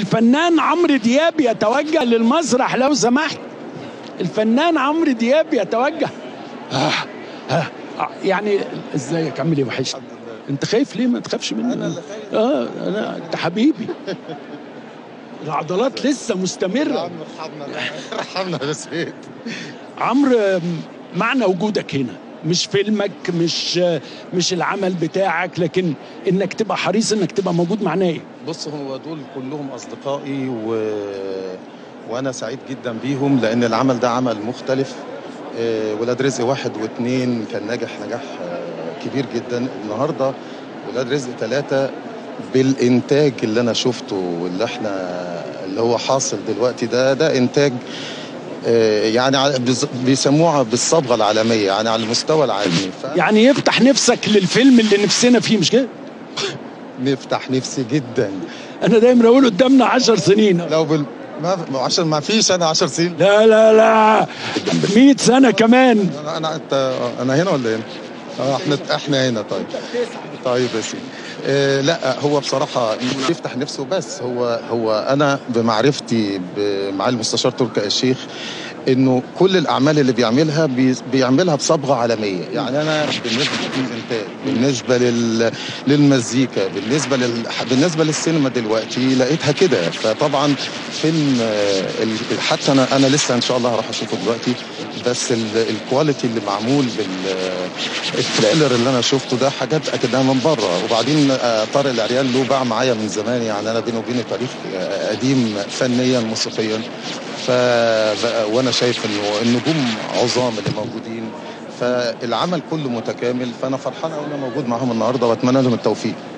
الفنان عمرو دياب يتوجه للمسرح لو سمحت الفنان عمرو دياب يتوجه آه آه آه يعني ازيك عامل ايه وحش انت خايف ليه ما تخافش مني أنا اللي خايف. اه انا انت حبيبي العضلات لسه مستمره عم ارحمنا ارحمنا يا سيد عمرو معنى وجودك هنا مش فيلمك مش مش العمل بتاعك لكن انك تبقى حريص انك تبقى موجود معناه ايه بص هو دول كلهم اصدقائي و... وانا سعيد جدا بيهم لان العمل ده عمل مختلف آه، ولاد رزق واحد واثنين كان ناجح نجاح آه، كبير جدا النهارده ولاد رزق ثلاثة بالانتاج اللي انا شفته واللي احنا اللي هو حاصل دلوقتي ده ده انتاج آه، يعني على- بيز- بيسموها بالصبغه العالميه يعني على المستوى العالمي ف... يعني يفتح نفسك للفيلم اللي نفسنا فيه مش كده نفتح نفسي جدا انا دايما اقول قدامنا عشر سنين لو بال ما ما- عشان ما فيش انا 10 سنين لا لا لا 100 سنه كمان انا انا انت انا هنا ولا هنا؟ اه احنا احنا هنا طيب طيب يا سيدي آه لا هو بصراحه يفتح نفسه بس هو هو انا بمعرفتي بمعالي المستشار تركي آل الشيخ انه كل الاعمال اللي بيعملها بي بيعملها بصبغه عالميه يعني انا بالنسبه للانتاج بالنسبه لل للمزيكا بالنسبه لل بالنسبه للسينما دلوقتي لقيتها كده فطبعا فيلم آه، ال- حتى انا انا لسه ان شاء الله هروح اشوفه دلوقتي بس ال- الكواليتي اللي معمول بال التريلر اللي انا شفته ده حاجات اكيدها من بره وبعدين آه، طارق العريان له باع معايا من زمان يعني انا بيني وبينه تاريخ آه، قديم فنيا موسيقيا ف وانا شايف انه النجوم عظام اللي موجودين فالعمل كله متكامل فانا فرحان قوي ان انا موجود معاهم النهارده واتمنى لهم التوفيق